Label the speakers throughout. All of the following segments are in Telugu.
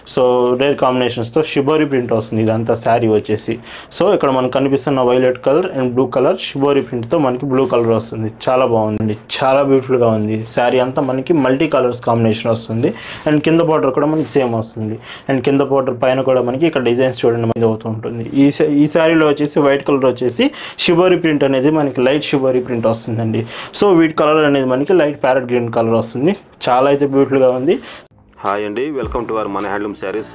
Speaker 1: సో రేర్ కాంబినేషన్స్తో షిబోరి ప్రింట్ వస్తుంది ఇదంతా శారీ వచ్చేసి సో ఇక్కడ మనకు కనిపిస్తున్న violet colour and blue colour shibori ప్రింట్తో మనకి బ్లూ కలర్ వస్తుంది చాలా బాగుందండి చాలా బ్యూటిఫుల్గా ఉంది శారీ అంతా మనకి మల్టీ కలర్స్ కాంబినేషన్ వస్తుంది అండ్ కింద బార్డర్ కూడా మనకి సేమ్ వస్తుంది అండ్ కింద బార్డర్ పైన కూడా మనకి ఇక్కడ డిజైన్స్ చూడండి మనకి అవుతూ ఉంటుంది ఈ సా- ఈ శారీలో వచ్చేసి వైట్ కలర్ వచ్చేసి షిబోరి ప్రింట్ అనేది మనకి లైట్ షిబోరి ప్రింట్ వస్తుందండి సో వీటి కలర్ అనేది మనకి లైట్ ప్యారెట్ గ్రీన్ కలర్ వస్తుంది చాలా అయితే బ్యూటిఫుల్గా ఉంది
Speaker 2: హాయ్ అండి వెల్కమ్ టు అవర్ మన హ్యాండ్లూమ్ శారీస్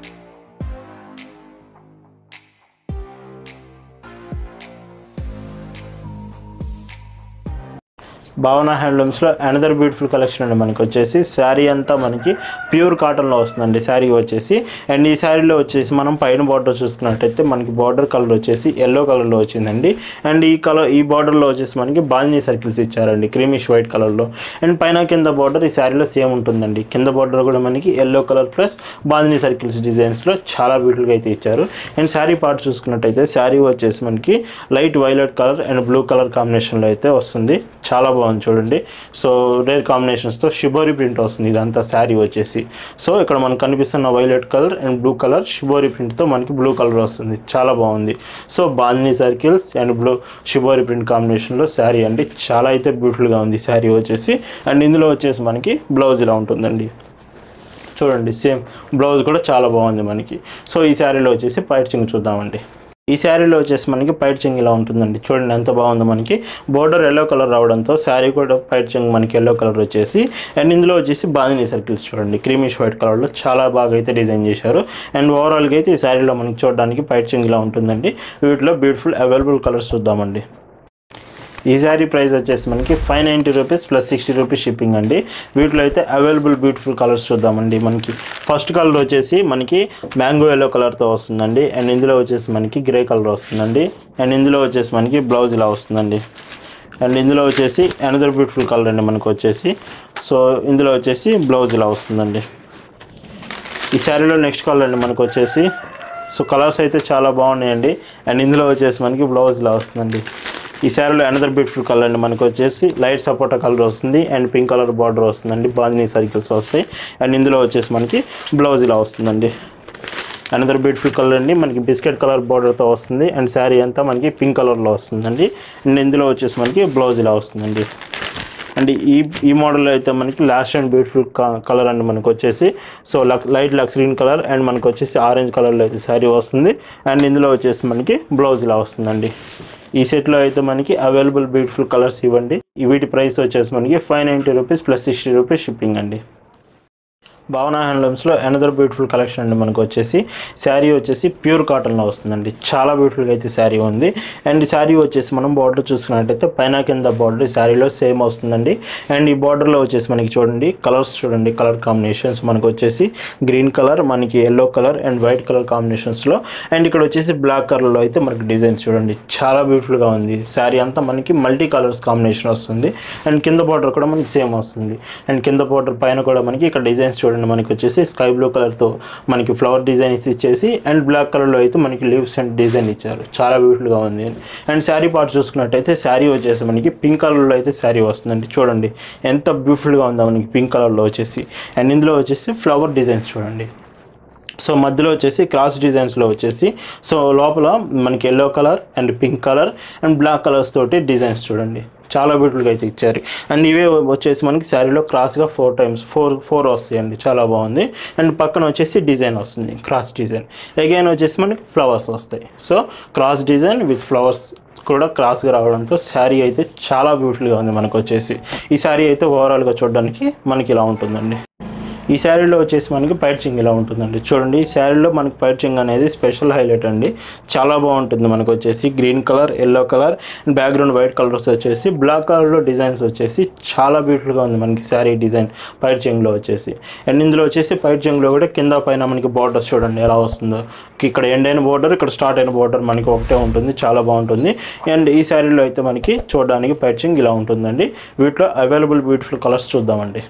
Speaker 1: భావన హ్యాండ్లూమ్స్లో అనదర్ బ్యూటిఫుల్ కలెక్షన్ అండి మనకి వచ్చేసి శారీ అంతా మనకి ప్యూర్ కాటన్లో వస్తుందండి శారీ వచ్చేసి అండ్ ఈ శారీలో వచ్చేసి మనం పైన బార్డర్ చూసుకున్నట్టయితే మనకి బార్డర్ కలర్ వచ్చేసి ఎల్లో కలర్లో వచ్చిందండి అండ్ ఈ కలర్ ఈ బార్డర్లో వచ్చేసి మనకి బాల్నీ సర్కిల్స్ ఇచ్చారండి క్రీమిష్ వైట్ కలర్లో అండ్ పైన కింద బార్డర్ ఈ శారీలో సేమ్ ఉంటుందండి కింద బార్డర్ కూడా మనకి ఎల్లో కలర్ ప్లస్ బాల్నీ సర్కిల్స్ డిజైన్స్లో చాలా బ్యూటిఫుల్గా అయితే ఇచ్చారు అండ్ శారీ పార్ట్ చూసుకున్నట్టయితే శారీ వచ్చేసి మనకి light violet colour and blue colour కాంబినేషన్లో అయితే వస్తుంది చాలా బాగుంది చూడండి సో రేర్ కాంబినేషన్స్తో షిబోరి ప్రింట్ వస్తుంది ఇదంతా శారీ వచ్చేసి సో ఇక్కడ మనకు కనిపిస్తున్న violet colour and blue colour shibori ప్రింట్తో మనకి బ్లూ కలర్ వస్తుంది చాలా బాగుంది సో బాల్నీ circles and blue shibori print కాంబినేషన్లో శారీ అండి చాలా అయితే బ్యూటిఫుల్గా ఉంది శారీ వచ్చేసి అండ్ ఇందులో వచ్చేసి మనకి బ్లౌజ్ ఇలా ఉంటుందండి చూడండి సేమ్ బ్లౌజ్ కూడా చాలా బాగుంది మనకి సో ఈ శారీలో వచ్చేసి పైట్ చింగ్ చూద్దామండి ఈ శారీలో వచ్చేసి మనకి పైట్ చింగ్ ఇలా ఉంటుందండి చూడండి ఎంత బాగుందో మనకి బోర్డర్ ఎల్లో కలర్ రావడంతో శారీ కూడా పైట్ చింగ్ మనకి ఎల్లో కలర్ వచ్చేసి అండ్ ఇందులో వచ్చేసి బాందిని సర్కిల్స్ చూడండి క్రీమిష్ వైట్ కలర్లో చాలా బాగా అయితే డిజైన్ చేశారు అండ్ ఓవరాల్గా అయితే ఈ శారీలో మనకి చూడడానికి పైట్ చింగ్ ఇలా ఉంటుందండి వీటిలో బ్యూటిఫుల్ అవైలబుల్ కలర్స్ చూద్దామండి ఈ శారీ ప్రైస్ వచ్చేసి మనకి five ninety rupees plus sixty rupees shipping అండి వీటిలో అయితే అవైలబుల్ బ్యూటిఫుల్ కలర్స్ చూద్దామండి మనకి ఫస్ట్ కలర్ వచ్చేసి మనకి మ్యాంగో ఎల్లో కలర్తో వస్తుందండి అండ్ ఇందులో వచ్చేసి మనకి గ్రే కలర్ వస్తుందండి అండ్ ఇందులో వచ్చేసి మనకి బ్లౌజ్ ఇలా వస్తుందండి అండ్ ఇందులో వచ్చేసి అనదర్ బ్యూటిఫుల్ కలర్ అండి మనకు వచ్చేసి సో ఇందులో వచ్చేసి బ్లౌజ్ ఇలా వస్తుందండి ఈ శారీలో నెక్స్ట్ కలర్ అండి మనకు వచ్చేసి సో కలర్స్ అయితే చాలా బాగున్నాయండి అండ్ ఇందులో వచ్చేసి మనకి బ్లౌజ్ ఇలా వస్తుందండి ఈ శారీలో అనదర్ బ్యూటిఫుల్ కలర్ అండి మనకు వచ్చేసి లైట్ సపోటా కలర్ వస్తుంది అండ్ పింక్ కలర్ బార్డర్ వస్తుందండి బాందినీ సర్కిల్స్ వస్తాయి అండ్ ఇందులో వచ్చేసి మనకి బ్లౌజ్ ఇలా వస్తుందండి అనదర్ బ్యూటిఫుల్ కలర్ అండి మనకి బిస్కెట్ కలర్ బార్డర్తో వస్తుంది అండ్ శారీ అంతా మనకి పింక్ కలర్లో వస్తుందండి అండ్ ఇందులో వచ్చేసి మనకి బ్లౌజ్ ఇలా వస్తుందండి అండ్ ఈ ఈ మోడల్ అయితే మనకి లాస్ట్ అండ్ బ్యూటిఫుల్ కలర్ అండి మనకు వచ్చేసి సో లక్ లైట్ లక్స్ గ్రీన్ కలర్ అండ్ మనకు వచ్చేసి ఆరెంజ్ కలర్లో అయితే శారీ వస్తుంది అండ్ ఇందులో వచ్చేసి మనకి బ్లౌజ్ ఇలా వస్తుందండి ఈ సెట్లో అయితే మనకి అవైలబుల్ బ్యూటిఫుల్ కలర్స్ ఇవ్వండి ఈ వీటి ప్రైస్ వచ్చేసి మనకి five ninety rupees plus sixty rupees shipping అండి భావన హ్యాండ్లూమ్స్లో అనదర్ బ్యూటిఫుల్ కలెక్షన్ అండి మనకు వచ్చేసి శారీ వచ్చేసి ప్యూర్ కాటన్లో వస్తుందండి చాలా బ్యూటిఫుల్గా అయితే శారీ ఉంది అండ్ ఈ శారీ వచ్చేసి మనం బార్డర్ చూసుకున్నట్టయితే పైన కింద బార్డర్ శారీలో సేమ్ వస్తుందండి అండ్ ఈ బార్డర్లో వచ్చేసి మనకి చూడండి కలర్స్ చూడండి కలర్ కాంబినేషన్స్ మనకు వచ్చేసి గ్రీన్ కలర్ మనకి yellow colour and white colour కాంబినేషన్స్లో అండ్ ఇక్కడ వచ్చేసి బ్లాక్ కలర్లో అయితే మనకి డిజైన్ చూడండి చాలా బ్యూటిఫుల్గా ఉంది శారీ అంతా మనకి మల్టీ కలర్స్ కాంబినేషన్ వస్తుంది అండ్ కింద బార్డర్ కూడా మనకి సేమ్ వస్తుంది అండ్ కింద బార్డర్ పైన కూడా మనకి ఇక్కడ డిజైన్స్ చూడండి మనకి వచ్చేసి స్కై బ్లూ కలర్తో మనకి ఫ్లవర్ డిజైన్స్ ఇచ్చేసి అండ్ బ్లాక్ కలర్లో అయితే మనకి లీవ్స్ అండ్ డిజైన్ ఇచ్చారు చాలా బ్యూటిఫుల్గా ఉంది అండ్ శారీ పార్ట్ చూసుకున్నట్టయితే శారీ వచ్చేసి మనకి పింక్ కలర్లో అయితే శారీ వస్తుందండి చూడండి ఎంత బ్యూటిఫుల్గా ఉందో మనకి పింక్ కలర్లో వచ్చేసి అండ్ ఇందులో వచ్చేసి ఫ్లవర్ డిజైన్స్ చూడండి సో మధ్యలో వచ్చేసి క్రాస్ డిజైన్స్లో వచ్చేసి సో లోపల మనకి yellow colour and pink colour and black colours తోటి డిజైన్స్ చూడండి చాలా బ్యూటిఫుల్గా అయితే ఇచ్చారు అండ్ ఇవే వచ్చేసి మనకి శారీలో క్రాస్గా ఫోర్ టైమ్స్ ఫోర్ ఫోర్ వస్తాయండి చాలా బాగుంది అండ్ పక్కన వచ్చేసి డిజైన్ వస్తుంది క్రాస్ డిజైన్ అగైన్ వచ్చేసి మనకి ఫ్లవర్స్ వస్తాయి so cross design with flowers కూడా క్రాస్గా రావడంతో శారీ అయితే చాలా బ్యూటిఫుల్గా ఉంది మనకు వచ్చేసి ఈ శారీ అయితే ఓవరాల్గా చూడడానికి మనకి ఇలా ఉంటుందండి ఈ శారీలో వచ్చేసి మనకి పైట్ చింగ్ ఇలా ఉంటుందండి చూడండి ఈ శారీలో మనకి పైట్ చింగ్ అనేది స్పెషల్ హైలైట్ అండి చాలా బాగుంటుంది మనకు వచ్చేసి green colour yellow colour and background white colours వచ్చేసి బ్లాక్ కలర్లో డిజైన్స్ వచ్చేసి చాలా బ్యూటిఫుల్గా ఉంది మనకి శారీ డిజైన్ పైట్ చింగ్లో వచ్చేసి అండ్ ఇందులో వచ్చేసి పైట్ చింగ్లో కూడా కింద పైన మనకి బార్డర్స్ చూడండి ఎలా వస్తుందో ఇక్కడ ఎండ్ అయిన బార్డర్ ఇక్కడ స్టార్ట్ అయిన బార్డర్ మనకి ఒకటే ఉంటుంది చాలా బాగుంటుంది అండ్ ఈ శారీలో అయితే మనకి చూడడానికి పైట్ చింగ్ ఇలా ఉంటుందండి వీటిలో అవైలబుల్ బ్యూటిఫుల్ కలర్స్ చూద్దామండి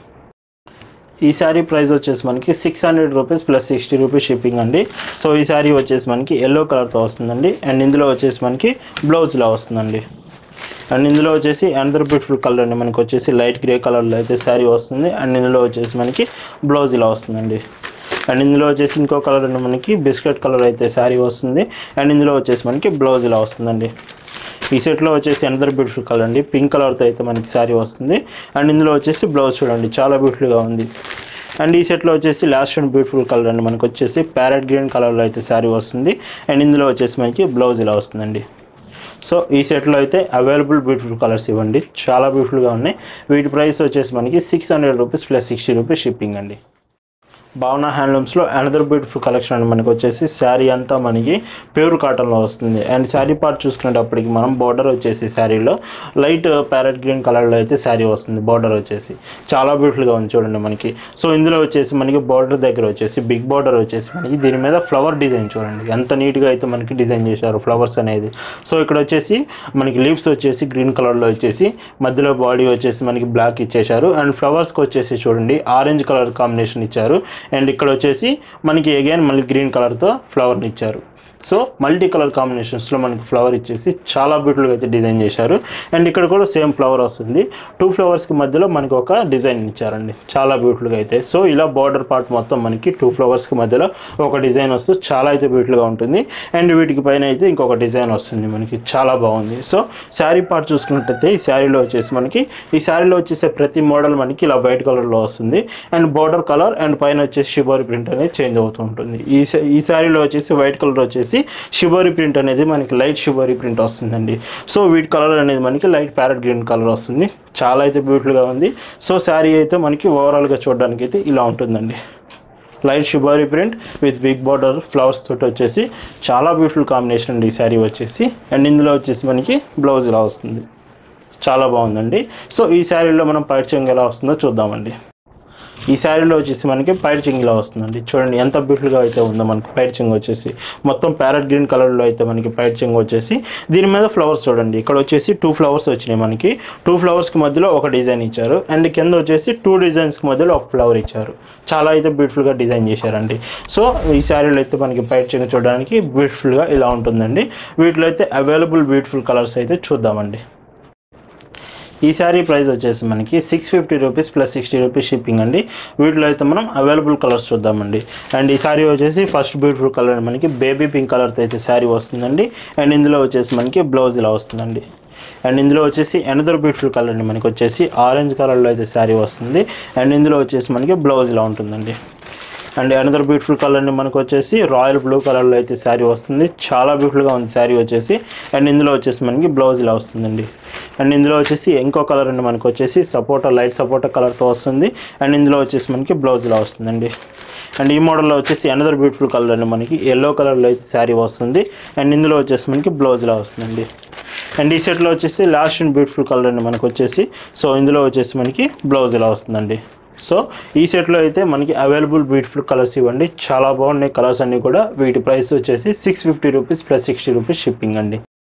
Speaker 1: ఈ శారీ ప్రైస్ వచ్చేసి మనకి six hundred rupees plus sixty rupees shipping అండి సో ఈ శారీ వచ్చేసి మనకి ఎల్లో కలర్తో వస్తుందండి అండ్ ఇందులో వచ్చేసి మనకి బ్లౌజ్లా వస్తుందండి అండ్ ఇందులో వచ్చేసి అనదర్ బ్యూటిఫుల్ కలర్ అండి మనకి వచ్చేసి లైట్ గ్రే కలర్లో అయితే శారీ వస్తుంది అండ్ ఇందులో వచ్చేసి మనకి బ్లౌజ్ ఇలా వస్తుందండి అండ్ ఇందులో వచ్చేసి ఇంకో కలర్ అండి మనకి బిస్కెట్ కలర్ అయితే శారీ వస్తుంది అండ్ ఇందులో వచ్చేసి మనకి బ్లౌజ్ ఇలా వస్తుందండి ఈ సెట్లో వచ్చేసి అనదర్ బ్యూటిఫుల్ కలర్ అండి పింక్ కలర్తో అయితే మనకి శారీ వస్తుంది అండ్ ఇందులో వచ్చేసి బ్లౌజ్ చూడండి చాలా బ్యూటిఫుల్గా ఉంది అండ్ ఈ సెట్లో వచ్చేసి లాస్ట్ అండ్ బ్యూటిఫుల్ కలర్ అండి మనకు వచ్చేసి ప్యారెట్ గ్రీన్ కలర్లో అయితే శారీ వస్తుంది అండ్ ఇందులో వచ్చేసి మనకి బ్లౌజ్ ఇలా వస్తుందండి సో ఈ సెట్లో అయితే అవైలబుల్ బ్యూటిఫుల్ కలర్స్ ఇవ్వండి చాలా బ్యూటిఫుల్గా ఉన్నాయి వీటి ప్రైస్ వచ్చేసి మనకి six hundred rupees plus sixty rupees shipping అండి భావన హ్యాండ్లూమ్స్లో అనదర్ బ్యూటిఫుల్ కలెక్షన్ అండి మనకి వచ్చేసి శారీ అంతా మనకి ప్యూర్ కాటన్లో వస్తుంది అండ్ శారీ పార్ట్ చూసుకునేటప్పటికి మనం బార్డర్ వచ్చేసి శారీలో లైట్ ప్యారెట్ గ్రీన్ కలర్లో అయితే శారీ వస్తుంది బార్డర్ వచ్చేసి చాలా బ్యూటిఫుల్గా ఉంది చూడండి మనకి సో ఇందులో వచ్చేసి మనకి బార్డర్ దగ్గర వచ్చేసి బిగ్ బార్డర్ వచ్చేసి మనకి దీని మీద ఫ్లవర్ డిజైన్ చూడండి ఎంత నీట్గా అయితే మనకి డిజైన్ చేశారు ఫ్లవర్స్ అనేది సో ఇక్కడ వచ్చేసి మనకి లీవ్స్ వచ్చేసి గ్రీన్ కలర్లో వచ్చేసి మధ్యలో బాడీ వచ్చేసి మనకి బ్లాక్ ఇచ్చేశారు అండ్ ఫ్లవర్స్కి వచ్చేసి చూడండి ఆరెంజ్ కలర్ కాంబినేషన్ ఇచ్చారు అండ్ ఇక్కడ వచ్చేసి మనకి అగైన్ మళ్ళీ గ్రీన్ కలర్తో ఫ్లవర్ని ఇచ్చారు సో మల్టీ కలర్ కాంబినేషన్స్లో మనకి ఫ్లవర్ ఇచ్చేసి చాలా బ్యూటిఫుల్గా అయితే డిజైన్ చేశారు అండ్ ఇక్కడ కూడా సేమ్ ఫ్లవర్ వస్తుంది టూ ఫ్లవర్స్కి మధ్యలో మనకి ఒక డిజైన్ ఇచ్చారండి చాలా బ్యూటిఫుల్గా అయితే సో ఇలా బార్డర్ పార్ట్ మొత్తం మనకి టూ ఫ్లవర్స్కి మధ్యలో ఒక డిజైన్ వస్తుంది చాలా అయితే బ్యూటిఫుల్గా ఉంటుంది అండ్ వీటికి పైన అయితే ఇంకొక డిజైన్ వస్తుంది మనకి చాలా బాగుంది సో శారీ పార్ట్ చూసుకున్నట్టయితే ఈ శారీలో వచ్చేసి మనకి ఈ శారీలో వచ్చేసే ప్రతి మోడల్ మనకి ఇలా వైట్ కలర్లో వస్తుంది అండ్ బార్డర్ కలర్ అండ్ పైన వచ్చేసి షిబోరి ప్రింట్ అనేది చేంజ్ అవుతూ ఉంటుంది ఈ శా- ఈ శారీలో వచ్చేసి వైట్ కలర్ వచ్చేసి షిబోరి ప్రింట్ అనేది మనకి లైట్ షిబోరి ప్రింట్ వస్తుందండి సో వీటి కలర్ అనేది మనకి లైట్ ప్యారెట్ గ్రీన్ కలర్ వస్తుంది చాలా అయితే బ్యూటిఫుల్గా ఉంది సో శారీ అయితే మనకి ఓవరాల్గా చూడడానికి అయితే ఇలా ఉంటుందండి light shibori print with big border flowers తోటి వచ్చేసి చాలా బ్యూటిఫుల్ కాంబినేషన్ అండి ఈ శారీ వచ్చేసి అండ్ ఇందులో వచ్చేసి మనకి బ్లౌజ్ ఇలా వస్తుంది చాలా బాగుందండి సో ఈ శారీలో మనం పైట్ చెంగు ఎలా వస్తుందో చూద్దామండి ఈ శారీలో వచ్చేసి మనకి పైట్ చెంగు ఇలా వస్తుందండి చూడండి ఎంత బ్యూటిఫుల్గా అయితే ఉందో మనకి పైట్ చెంగు వచ్చేసి మొత్తం ప్యారెట్ గ్రీన్ కలర్లో అయితే మనకి పైట్ చెంగు వచ్చేసి దీని మీద ఫ్లవర్స్ చూడండి ఇక్కడ వచ్చేసి టూ ఫ్లవర్స్ వచ్చినాయి మనకి టూ ఫ్లవర్స్కి మధ్యలో ఒక డిజైన్ ఇచ్చారు అండ్ కింద వచ్చేసి టూ డిజైన్స్కి మధ్యలో ఒక ఫ్లవర్ ఇచ్చారు చాలా అయితే బ్యూటిఫుల్గా డిజైన్ చేశారండి సో ఈ శారీలో అయితే మనకి పైట్ చెంగు చూడడానికి బ్యూటిఫుల్గా ఇలా ఉంటుందండి వీటిలో అయితే అవైలబుల్ బ్యూటిఫుల్ కలర్స్ అయితే చూద్దామండి ఈ శారీ ప్రైస్ వచ్చేసి మనకి six fifty rupees plus sixty rupees shipping అండి వీటిలో అయితే మనం అవైలబుల్ కలర్స్ చూద్దామండి అండ్ ఈ శారీ వచ్చేసి ఫస్ట్ బ్యూటిఫుల్ కలర్ మనకి బేబీ పింక్ కలర్తో అయితే శారీ వస్తుందండి అండ్ ఇందులో వచ్చేసి మనకి బ్లౌజ్ ఇలా వస్తుందండి అండ్ ఇందులో వచ్చేసి అనదర్ బ్యూటిఫుల్ కలర్ అండి మనకి వచ్చేసి ఆరెంజ్ కలర్లో అయితే శారీ వస్తుంది అండ్ ఇందులో వచ్చేసి మనకి బ్లౌజ్ ఇలా ఉంటుందండి అండ్ అనదర్ బ్యూటిఫుల్ కలర్ అండి మనకు వచ్చేసి రాయల్ బ్లూ కలర్లో అయితే శారీ వస్తుంది చాలా బ్యూటిఫుల్గా ఉంది శారీ వచ్చేసి అండ్ ఇందులో వచ్చేసి మనకి బ్లౌజ్ ఇలా వస్తుందండి అండ్ ఇందులో వచ్చేసి ఇంకో కలర్ అండి మనకు వచ్చేసి సపోటా లైట్ సపోటా కలర్తో వస్తుంది అండ్ ఇందులో వచ్చేసి మనకి బ్లౌజ్ ఇలా వస్తుందండి అండ్ ఈ మోడల్లో వచ్చేసి అనదర్ బ్యూటిఫుల్ కలర్ అండి మనకి ఎల్లో కలర్లో అయితే శారీ వస్తుంది అండ్ ఇందులో వచ్చేసి మనకి బ్లౌజ్ ఇలా వస్తుందండి అండ్ ఈ సెట్లో వచ్చేసి లాస్ట్ అండ్ బ్యూటిఫుల్ కలర్ అండి మనకు వచ్చేసి సో ఇందులో వచ్చేసి మనకి బ్లౌజ్ ఇలా వస్తుందండి సో ఈ సెట్లో అయితే మనకి అవైలబుల్ బ్యూటిఫుల్ కలర్స్ ఇవ్వండి చాలా బాగున్నాయి కలర్స్ అన్నీ కూడా వీటి ప్రైస్ వచ్చేసి six fifty rupees plus sixty rupees shipping అండి